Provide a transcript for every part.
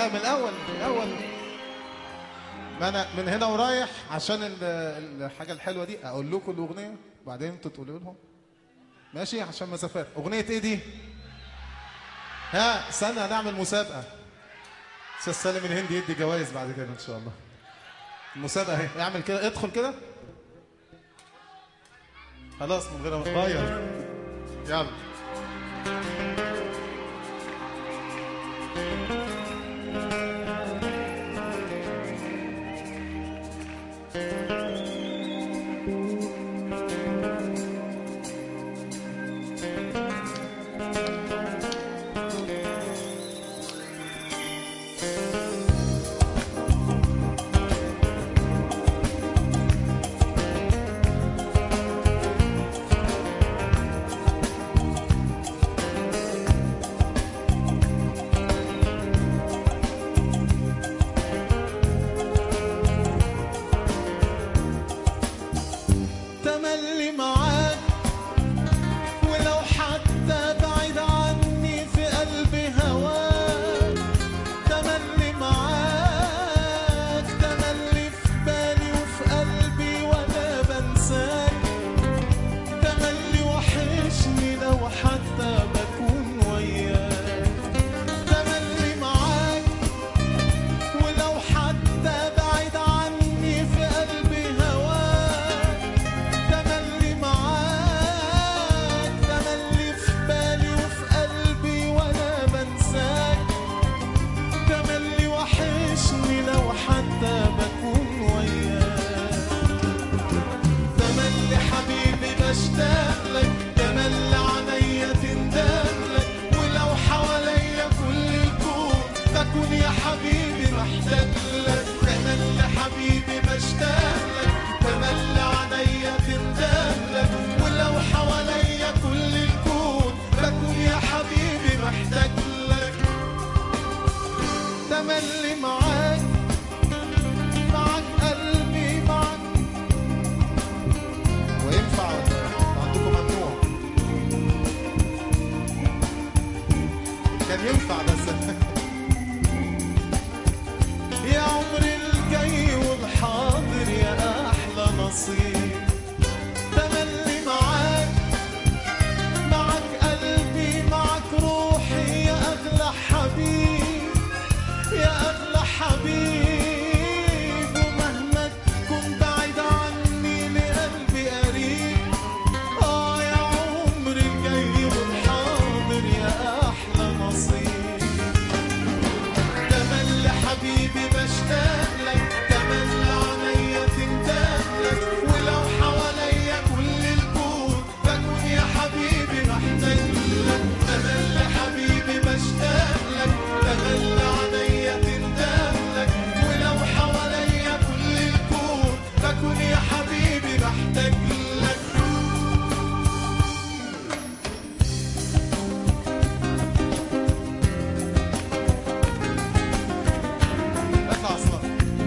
من الاول من الاول ما انا من هنا ورايح عشان ال- الحاجه الحلوه دي اقول لكم الاغنيه وبعدين انتوا تقولوا لهم ماشي عشان مسافات اغنيه ايه دي ها استنى هنعمل مسابقه استاذ سالم الهندي يدي جوائز بعد كده ان شاء الله المسابقه اهي اعمل كده ادخل كده خلاص من غير ما غير يلا تملي معاك ولو حتى بعيد عني في قلبي هواك تملي معاك تملي في بالي وفي قلبي ولا بنساك تملي وحشني لو حتى بكون وياك تملي معاك ولو حتى بعيد عني في قلبي هواك تملي معاك تملي في بالي وفي قلبي وانا بنساك تملي وحشني لو حتى بكون وياك تملي حبيبي بشتاق لك تملي عليا تندم لك ولو حواليا كل الكون بكون يا حبيبي محتاج لك تملي حبيبي بشتاق لك تملي عليا تندم لك ولو حواليا كل الكون بكون يا حبيبي محتاج لك تملي معاك معاك قلبي معاك وينفع عندكم ممنوع كان ينفع بس يا عمري الجاي والحاضر يا احلى نصيب تملي معاك معاك قلبي معاك روحي يا اغلى حبيب يا اغلى حبيب ومهما تكون بعيد عني لقلبي قريب اه يا عمري الجاي والحاضر يا احلى نصيب تملي حبيبي بشتاق لك تملي عليا تندم لك ولو حواليا كل الكون بكون يا حبيبي محتاج لك تملي حبيبي بشتاق لك تملي عليا تندم لك ولو حواليا كل الكون بكون يا حبيبي محتاج لك اطلع اصلا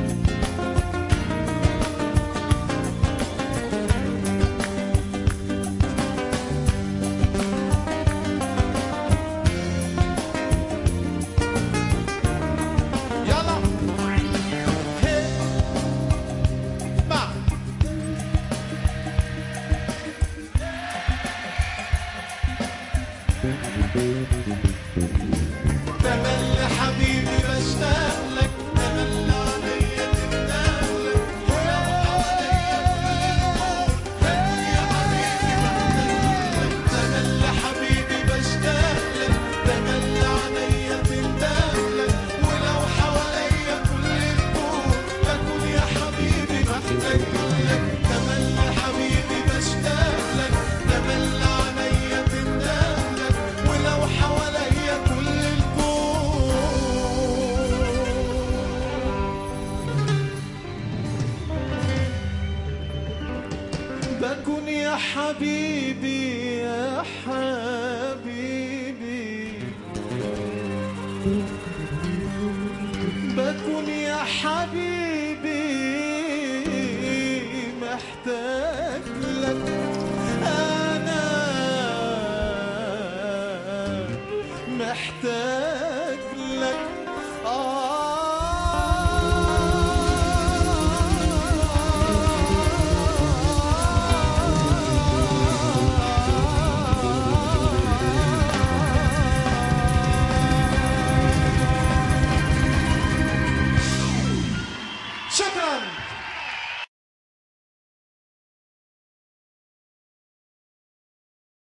يلا هي مع تملي حبيبي بشتاق لك تملي عليا تندم لك ولو حواليا تملي حبيبي بشتاق لك تملي عليا تندم لك ولو حواليا كل الكون بكون يا حبيبي محتاج لك تملي حبيبي بشتاق لك تملي عليا تندم لك ولو حواليا كل الكون بكون يا حبيبي يا حبيبي بكون يا حبيبي محتاج لك أنا محتاج